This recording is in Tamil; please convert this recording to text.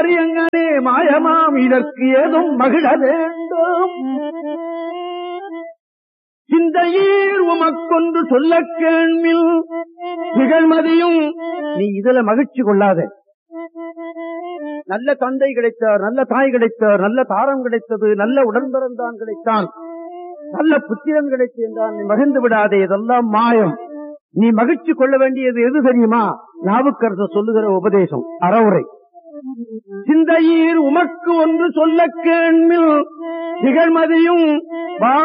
காரியங்களே மாயமாம் இதற்கு ஏதும் மகிழ வேண்டும் சிந்தையீர் உமக்கொன்று சொல்ல கேள்மில் நிகழ்மதியும் நீ இதுல மகிழ்ச்சி கொள்ளாத நல்ல தந்தை கிடைத்தார் நல்ல தாய் கிடைத்தார் நல்ல தாரம் கிடைத்தது நல்ல உடன்பிறந்தான் கிடைத்தான் நல்ல புத்திரன் கிடைத்தான் நீ மகிழ்ந்து விடாதே இதெல்லாம் மாயம் நீ மகிழ்ச்சி கொள்ள வேண்டியது எது தெரியுமா நாவுக்கரசர் சொல்லுகிற உபதேசம் அறவுரை சிந்தையீர் உமக்கு ஒன்று சொல்ல கேள்மில் நிகழ்மதியும்